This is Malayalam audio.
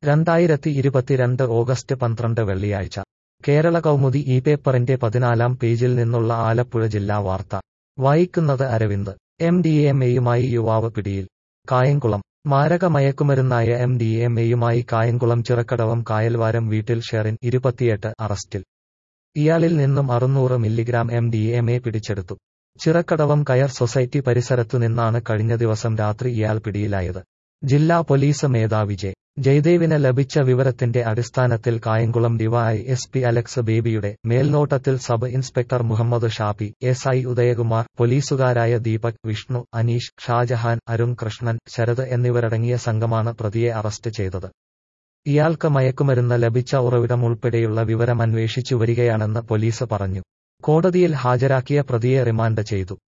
രണ്ടായിരത്തി ഇരുപത്തിരണ്ട് ഓഗസ്റ്റ് പന്ത്രണ്ട് വെള്ളിയാഴ്ച കേരള കൗമുദി ഈ പേപ്പറിന്റെ പതിനാലാം പേജിൽ നിന്നുള്ള ആലപ്പുഴ ജില്ലാ വാർത്ത വായിക്കുന്നത് അരവിന്ദ് എം ഡി എം എയുമായി യുവാവ് പിടിയിൽ കായംകുളം മാരക മയക്കുമരുന്നായ എം ഡി എം എയുമായി കായംകുളം ചിറക്കടവം കായൽവാരം വീട്ടിൽ ഷെറിൻ ഇരുപത്തിയെട്ട് അറസ്റ്റിൽ ഇയാളിൽ നിന്നും അറുന്നൂറ് milligram M D M A പിടിച്ചെടുത്തു ചിറക്കടവം കയർ സൊസൈറ്റി പരിസരത്തു നിന്നാണ് കഴിഞ്ഞ ദിവസം രാത്രി ഇയാൾ പിടിയിലായത് ജില്ലാ പോലീസ് മേധാവി ജെ ജയദേവിന് ലഭിച്ച വിവരത്തിന്റെ അടിസ്ഥാനത്തിൽ Kayamkulam DY S P Alex ബേബിയുടെ മേൽനോട്ടത്തിൽ sub inspector Muhammad Shafi S I Udayakumar പോലീസുകാരായ ദീപക് വിഷ്ണു അനീഷ് ഷാജഹാൻ അരുൺ കൃഷ്ണൻ ശരത് എന്നിവരടങ്ങിയ സംഘമാണ് പ്രതിയെ അറസ്റ്റ് ചെയ്തത് ഇയാൾക്ക് മയക്കുമരുന്ന് ലഭിച്ച ഉറവിടം ഉൾപ്പെടെയുള്ള വിവരം അന്വേഷിച്ചു വരികയാണെന്ന് പോലീസ് പറഞ്ഞു കോടതിയിൽ ഹാജരാക്കിയ പ്രതിയെ റിമാൻഡ് ചെയ്തു